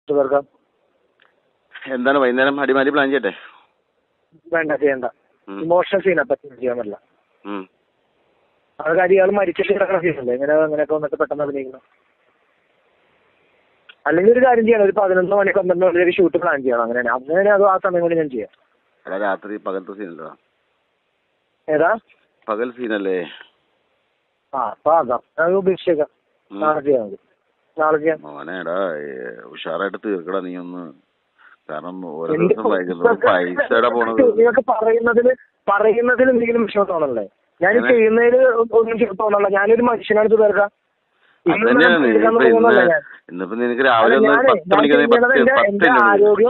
സുബർക്ക എന്താണ് വൈകുന്നേരം അടിമാലി പ്ലാൻ ചെയ്യട്ടെ വേണ്ട ചെയ്യണ്ട ഉം. ഇമോഷണൽ സീനാ പറ്റി ചെയ്യാൻ പറ്റില്ല ഉം. അത് കാര്യം ഇയാൾ മരിച്ചിട്ട് കിടക്കുന്ന സീനല്ലേ ഇങ്ങനെ അങ്ങനെയൊക്കെ വന്നിട്ട് പെട്ടെന്ന് അഭിനയിക്കണം അല്ലെങ്കിൽ ഒരു കാര്യം ചെയ്യണം ഒരു പതിനൊന്ന് മണി പന്ത്രണ്ട് മണി ഒരു ഷൂട്ട് പ്ലാൻ ചെയ്യണം അങ്ങനെയാണ് അങ്ങനെയാണ് അത് ആ സമയം കൊണ്ട് ഞാൻ ചെയ്യാം എടാ രാത്രി പകലത്തെ സീനല്ലോ ഏതാ പകൽ സീനല്ലേ ആ അപ്പൊ അതാ അത് ഉപേക്ഷിച്ചേക്കാം ഉം. നാളെ ചെയ്യാം നമുക്ക് നാളെ ചെയ്യാം മോനെ എടാ ഏ, ഉഷാറായിട്ട് തീർക്കടാ നീ ഒന്ന് കാരണം ഓരോ എന്ത് ദിവസം വൈകുന്നത് പൈസയുടെ പോണത് നിങ്ങൾക്ക് പറയുന്നതിൽ പറയുന്നതിൽ എന്തെങ്കിലും വിഷമം തോന്നണല്ലേ ഞാൻ അങ്ങനെ. ചെയ്യുന്നതിൽ ഒന്നും ചെ- തോന്നല്ല ഞാനൊരു മനുഷ്യനാണ് സുബേർക്ക അത് തന്നെയാണ് ഇപ്പൊ ഇന്ന് ഇന്നിപ്പോ നിനക്ക് രാവിലെ ഒന്ന് പത്ത് മണിക്ക് നീ പത്ത് എന്റെ പത്ത് എന്റെ മിനിറ്റ് ആരോഗ്യം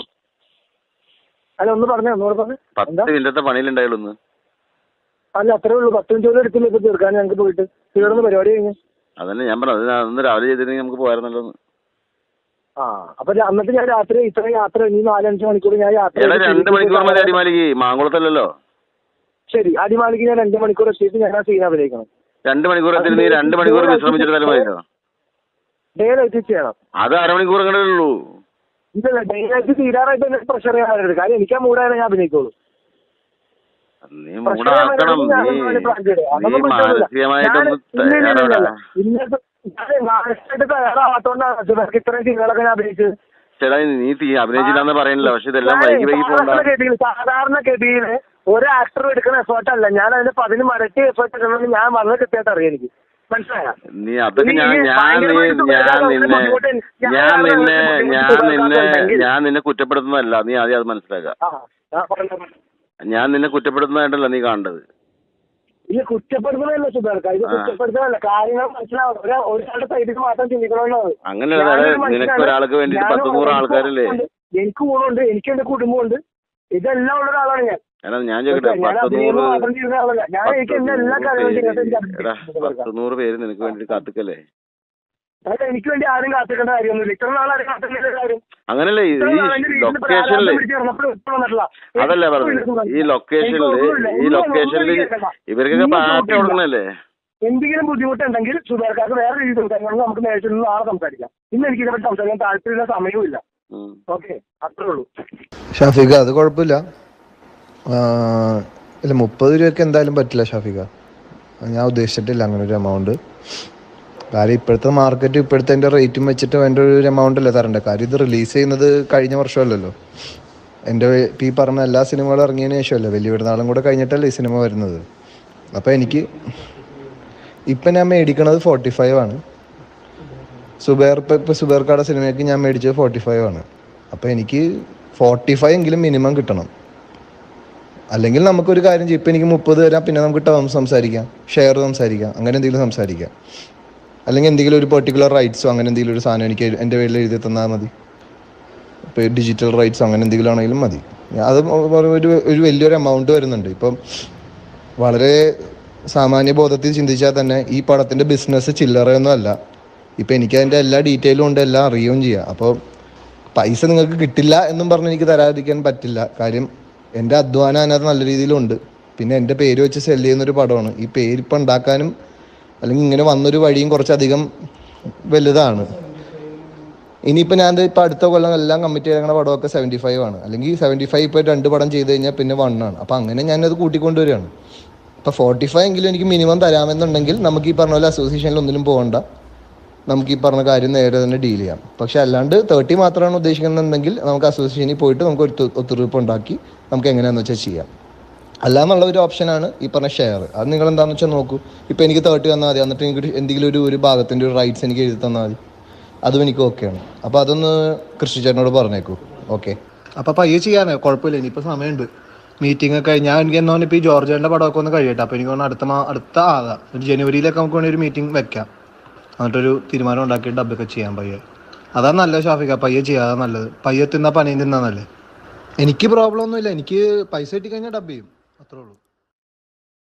അല്ല ഒന്ന് പറഞ്ഞേ ഒന്നുകൂടെ പറഞ്ഞു എന്താ പത്ത് മിനിറ്റത്തെ പണിയിലുണ്ടായുള്ളൂ ഇന്ന് അല്ല അത്രേ ഉള്ളൂ പത്ത് മിനിറ്റ് പോലും എടുത്തില്ല ഇപ്പൊ തീർക്കാൻ ഞങ്ങൾക്ക് പോയിട്ട് തീർന്ന് പരിപാടി കഴിഞ്ഞു അതന്നെ ഞാൻ പറഞ്ഞു അത് ഞാൻ അന്ന് രാവിലെ ചെയ്തിരുന്നെങ്കിൽ നമുക്ക് പോയായിരുന്നല്ലോ എന്ന്. ആ അപ്പൊ ര- എന്നിട്ട് ഞാൻ രാത്രി ഇത്ര യാത്ര ഇനി നാലഞ്ച് മണിക്കൂർ ഞാൻ യാത്ര എടാ ചെയ്ത് രണ്ട് മണിക്കൂർ മതി അടിമാലിക്ക് മാങ്കുളത്തല്ലല്ലോ ശരി അടിമാലിക്ക് ഞാൻ രണ്ട് മണിക്കൂർ എത്തിയിട്ട് ഞാൻ ആ സീൻ അഭിനയിക്കണം രണ്ട് മണിക്കൂർ എത്തിയിട്ട് നീ രണ്ട് മണിക്കൂർ വിശ്രമിച്ചിട്ട് തല മതിയോ ഡേ ലൈറ്റ് ചെയ്യണം അത് അരമണിക്കൂർ എങ്ങനെ ഉള്ളൂ ഇതല്ല ഡേ ലൈറ്റ് തീരാറായിട്ട് എന്നെ പ്രഷർ ചെയ്യാൻ വരരുത് കാര്യം എനിക്ക് ആ മൂടായാലും ഞാൻ അഭിനയിക്കുള്ളൂ നീ പ്രഷർ മൂടാക്കണം ചെയ്യാൻ നീ വരരുത് ഞാൻ പ്ലാൻ ചെയ്തത്. നീ അതൊന്നും പ്രശ്നമില്ല. മാനസികമായിട്ടൊന്ന് ഞാൻ- ഇല്ല, ഇല്ല, ഇല്ല, ഇല്ല. തയ്യാറാടാ ഇന്നത്തെ ഞാൻ മാനസികമായിട്ട് തയ്യാറാവാത്തോണ്ടാണ് സുബേർക്ക് ഇത്രയും സീനുകളൊക്കെ ഞാൻ അഭിനയിച്ചത് ചേട്ടാ നീ തീ അഭിനയിച്ചില്ലാന്ന് പറയുന്നില്ല പക്ഷെ ഇതെല്ലാം ഞാനേ വൈകി വൈകി പോകണ്ട സാധാരണഗതിയിൽ സാധാരണഗതിയിൽ ഒരു ആക്ടർ എടുക്കുന്ന എഫേർട്ട് അല്ല ഞാൻ അതിന് പതിന് മടക്കി എഫേർട്ട് എടുക്കണമെന്ന് ഞാൻ വളരെ കൃത്യമായിട്ട് അറിയാം എനിക്ക് മനസ്സിലായ നീ അതൊക്കെ ഞാൻ ഞാൻ നീ ഞാൻ നിന്നെ ഞാൻ നിന്നെ ഞാൻ നിന്നെ ഞാൻ നിന്നെ കുറ്റപ്പെടുത്തുന്നതല്ല നീ ആദ്യം അത് മനസ്സിലാക്കുക ആ ആ, പറഞ്ഞോ, പറഞ്ഞോ. ഞാൻ നിന്നെ കുറ്റപ്പെടുത്തുന്നതായിട്ടല്ല നീ കാണേണ്ടത് ഇത് കുറ്റപ്പെടുത്തുന്നതല്ല സുബേർക്ക ഇത് ആ. കുറ്റപ്പെടുത്തുന്നതല്ല കാര്യങ്ങൾ മനസ്സിലാവും ഒരാ- ഒരാളുടെ സൈഡിൽ മാത്രം ചിന്തിക്കണമെന്നത് അങ്ങനെയല്ല അതായത് നിനക്ക് ഒരാൾക്ക് വേണ്ടിയിട്ട് പത്ത് നൂറ് ആൾക്കാരില്ലേ എനിക്ക് ഊണുണ്ട് എനിക്ക് എന്റെ കുടുംബമുണ്ട് ഇതെല്ലാം ഉള്ള ഒരാളാണ് ഞാൻ എടാ ഞാൻ ചോദിക്കട്ടെ ഞാൻ പത്ത് അഭിനയം നൂറ് മാത്രം ചെയ്യുന്ന ആളല്ല ഞാൻ എനിക്ക് പത്ത് എന്റെ എല്ലാ നൂറ് കാര്യങ്ങളും ചെയ്തിട്ട് പേര് എനിക്ക് എടാ അഭിനയിക്കാൻ പത്ത് നൂറ് പേര് നിനക്ക് വേണ്ടിയിട്ട് കാത്തിക്കല്ലേ അതായത് എനിക്ക് വേണ്ടി ആരും കാത്തിക്കേണ്ട കാര്യമൊന്നുമില്ല ഇത്ര നാളാരും കാത്തിക്കേണ്ട കാര്യം അങ്ങനല്ലേ ഈ ഇത്ര നാൾ എന്റെ വീട്ടിൽ ഇപ്പൊ ലൊക്കേഷനില് ആരാധന പിടിച്ച് കിടന്നപ്പോഴും ഇപ്പൊ വന്നിട്ടില്ല. അതല്ല എനിക്ക് പറഞ്ഞത് ഒന്നും ഈ ലൊക്കേഷനില് ഒന്നുമില്ല. ഈ ഒന്നും ലൊക്കേഷനില് ഒന്നും കേൾക്കണ്ട. ഇവർക്കൊക്കെ ഒന്നും പാർട്ടി നോക്കില്ല. കൊടുക്കണല്ലേ എന്തെങ്കിലും ബുദ്ധിമുട്ടുണ്ടെങ്കിൽ സുബേർക്കാർക്ക് വേറെ രീതിയിൽ സംസാരിക്കണം നമുക്ക് നേരിട്ട് നിന്ന് നാളെ സംസാരിക്കാം ഇന്ന് എനിക്ക് ഇതിനെപ്പറ്റി സംസാരിക്കാൻ താല്പര്യമില്ല സമയവും ഇല്ല ഉം. ഓക്കെ അത്രേ ഉള്ളൂ ഷാഫിക അത് കുഴപ്പമില്ല ആ, ഇല്ല മുപ്പത് രൂപയ്ക്ക് എന്തായാലും പറ്റില്ല ഷാഫിക ഞാൻ ഉദ്ദേശിച്ചിട്ടില്ല അങ്ങനെ ഒരു എമൗണ്ട് കാര്യം ഇപ്പോഴത്തെ മാർക്കറ്റ് ഇപ്പോഴത്തെ എൻ്റെ റേറ്റും വെച്ചിട്ട് എൻ്റെ ഒരു എമൗണ്ട് അല്ലേ തരണ്ടേ കാര്യം ഇത് റിലീസ് ചെയ്യുന്നത് കഴിഞ്ഞ വർഷമല്ലല്ലോ എൻ്റെ ഇപ്പം ഈ പറഞ്ഞ എല്ലാ സിനിമകളും ഇറങ്ങിയതിന് ശേഷമല്ലേ വലിയ പെരുന്നാളും കൂടെ കഴിഞ്ഞിട്ടല്ലേ ഈ സിനിമ വരുന്നത് അപ്പോൾ എനിക്ക് ഇപ്പം ഞാൻ മേടിക്കണത് ഫോർട്ടി ഫൈവ് ആണ് സുബേർ ഇപ്പം ഇപ്പോൾ സുബേർക്കാടെ സിനിമയ്ക്ക് ഞാൻ മേടിച്ചത് ഫോർട്ടി ഫൈവ് ആണ് അപ്പോൾ എനിക്ക് ഫോർട്ടി ഫൈവ് എങ്കിലും മിനിമം കിട്ടണം അല്ലെങ്കിൽ നമുക്കൊരു കാര്യം ചെയ്യും ഇപ്പം എനിക്ക് മുപ്പത് തരാം പിന്നെ നമുക്ക് ടേം സംസാരിക്കാം ഷെയർ സംസാരിക്കാം അങ്ങനെ എന്തെങ്കിലും സംസാരിക്കാം അല്ലെങ്കിൽ എന്തെങ്കിലും ഒരു പെർട്ടിക്കുലർ റൈറ്റ്സോ അങ്ങനെ എന്തെങ്കിലും ഒരു സാധനം എനിക്ക് എൻ്റെ പേരിൽ എഴുതി തന്നാൽ മതി ഇപ്പോൾ ഡിജിറ്റൽ റൈറ്റ്സ് അങ്ങനെ എന്തെങ്കിലും ആണെങ്കിലും മതി അത് ഒരു ഒരു വലിയൊരു എമൗണ്ട് വരുന്നുണ്ട് ഇപ്പം വളരെ സാമാന്യ ബോധത്തിൽ ചിന്തിച്ചാൽ തന്നെ ഈ പടത്തിൻ്റെ ബിസിനസ് ചില്ലറയൊന്നും അല്ല ഇപ്പം എനിക്ക് അതിൻ്റെ എല്ലാ ഡീറ്റെയിലും ഉണ്ട് എല്ലാം അറിയുകയും ചെയ്യാം അപ്പോൾ പൈസ നിങ്ങൾക്ക് കിട്ടില്ല എന്നും പറഞ്ഞ് എനിക്ക് തരാതിരിക്കാൻ പറ്റില്ല കാര്യം എൻ്റെ അധ്വാനം അതിനകത്ത് നല്ല രീതിയിലുണ്ട് പിന്നെ എൻ്റെ പേര് വെച്ച് സെല് ചെയ്യുന്നൊരു പടമാണ് ഈ പേര് ഇപ്പം ഉണ്ടാക്കാനും അല്ലെങ്കിൽ ഇങ്ങനെ വന്നൊരു വഴിയും കുറച്ചധികം വലുതാണ് ഇനിയിപ്പോൾ ഞാൻ ഇപ്പം അടുത്ത കൊല്ലം എല്ലാം കമ്മിറ്റ് ചെയ്തേക്കുന്ന പടമൊക്കെ സെവൻറ്റി ഫൈവ് ആണ് അല്ലെങ്കിൽ സെവൻറ്റി ഫൈവ് ഇപ്പോൾ രണ്ട് പടം ചെയ്ത് കഴിഞ്ഞാൽ പിന്നെ വൺ ആണ് അപ്പോൾ അങ്ങനെ ഞാനത് കൂട്ടിക്കൊണ്ടുവരികയാണ് ഇപ്പോൾ ഫോർട്ടി ഫൈവ് എങ്കിലും എനിക്ക് മിനിമം തരാമെന്നുണ്ടെങ്കിൽ നമുക്ക് ഈ പറഞ്ഞ പോലെ അസോസിയേഷനിൽ ഒന്നിനും പോകണ്ട നമുക്ക് ഈ പറഞ്ഞ കാര്യം നേരെ തന്നെ ഡീൽ ചെയ്യാം പക്ഷെ അല്ലാണ്ട് തേർട്ടി മാത്രമാണ് ഉദ്ദേശിക്കുന്നുണ്ടെങ്കിൽ നമുക്ക് അസോസിയേഷനിൽ പോയിട്ട് നമുക്ക് ഒരു ഒത്തു- ഒത്തുതീർപ്പ് ഉണ്ടാക്കി നമുക്ക് എങ്ങനെയാണെന്ന് വെച്ചാൽ ചെയ്യാം അല്ലാന്നുള്ള ഒരു ഓപ്ഷനാണ് ഈ പറഞ്ഞ ഷെയർ അത് നിങ്ങൾ എന്താണെന്ന് വെച്ചാൽ നോക്കൂ ഇപ്പം എനിക്ക് തേർട്ടി തന്നാൽ മതി എന്നിട്ട് എനിക്ക് എന്തെങ്കിലും ഒരു ഒരു ഭാഗത്തിൻ്റെ ഒരു റൈറ്റ്സ് എനിക്ക് എഴുതി തന്നാൽ മതി അതും എനിക്ക് ഓക്കെയാണ് അപ്പോൾ അതൊന്ന് കൃഷി ചേട്ടനോട് പറഞ്ഞേക്കൂ ഓക്കെ അപ്പോൾ പയ്യെ ചെയ്യാനേ കുഴപ്പമില്ല ഇനിയിപ്പോൾ സമയമുണ്ട് മീറ്റിംഗ് ഒക്കെ ഞാൻ എനിക്ക് എന്നാ ഇപ്പോൾ ഈ ജോർജിയൻ്റെ പടമൊക്കെ ഒന്ന് കഴിയട്ടെ അപ്പോൾ എനിക്ക് തോന്നുന്നു അടുത്ത മാ അടുത്ത ആകാം ഒരു ജനുവരിയിലൊക്കെ നമുക്ക് വേണമെങ്കിൽ ഒരു മീറ്റിംഗ് വെക്കാം എന്നിട്ടൊരു തീരുമാനം ഉണ്ടാക്കി ഡബ്ബൊക്കെ ചെയ്യാൻ പയ്യെ അതാ നല്ലത് ഷാഫിക്ക പയ്യെ ചെയ്യാതാ നല്ലത് പയ്യെ തിന്നാ പണിയും തിന്നാ നല്ലത് എനിക്ക് പ്രോബ്ലം ഒന്നുമില്ല എനിക്ക് പൈസ കിട്ടിക്കഴിഞ്ഞാൽ ഡബ് ചെയ്യും അത്രേ ഉള്ളൂ